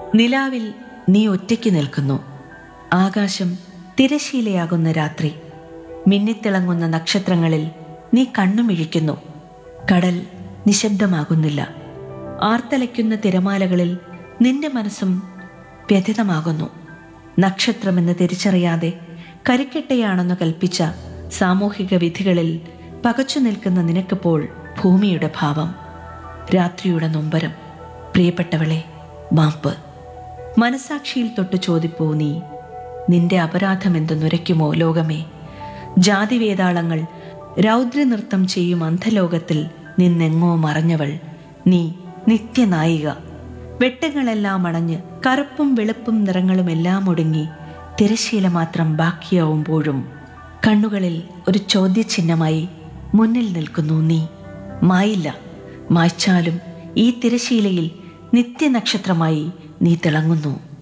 നിലാവിൽ നീ ഒറ്റയ്ക്ക് നിൽക്കുന്നു ആകാശം തിരശീലയാകുന്ന രാത്രി മിന്നിത്തിളങ്ങുന്ന നക്ഷത്രങ്ങളിൽ നീ കണ്ണുമിഴിക്കുന്നു കടൽ നിശബ്ദമാകുന്നില്ല ആർത്തലയ്ക്കുന്ന തിരമാലകളിൽ നിന്റെ മനസ്സും വ്യഥിതമാകുന്നു നക്ഷത്രമെന്ന് തിരിച്ചറിയാതെ കരിക്കെട്ടയാണെന്ന് കൽപ്പിച്ച സാമൂഹിക വിധികളിൽ പകച്ചു നിൽക്കുന്ന നിനക്കിപ്പോൾ ഭൂമിയുടെ ഭാവം രാത്രിയുടെ നൊമ്പരം പ്രിയപ്പെട്ടവളെ മാപ്പ് മനസാക്ഷിയിൽ തൊട്ട് ചോദിപ്പോ നീ നിന്റെ അപരാധം എന്തെന്നുരയ്ക്കുമോ ലോകമേ ജാതിവേതാളങ്ങൾ രൗദ്രനൃത്തം ചെയ്യും അന്ധലോകത്തിൽ നിന്നെങ്ങോ മറഞ്ഞവൾ നീ നിത്യനായിക വെട്ടങ്ങളെല്ലാം അണഞ്ഞ് കറുപ്പും വെളുപ്പും നിറങ്ങളും എല്ലാം ഒടുങ്ങി തിരശീല മാത്രം ബാക്കിയാവുമ്പോഴും കണ്ണുകളിൽ ഒരു ചോദ്യചിഹ്നമായി മുന്നിൽ നിൽക്കുന്നു നീ മായില്ല മായ്ച്ചാലും ഈ തിരശീലയിൽ നിത്യനക്ഷത്രമായി നീ തിളങ്ങുന്നു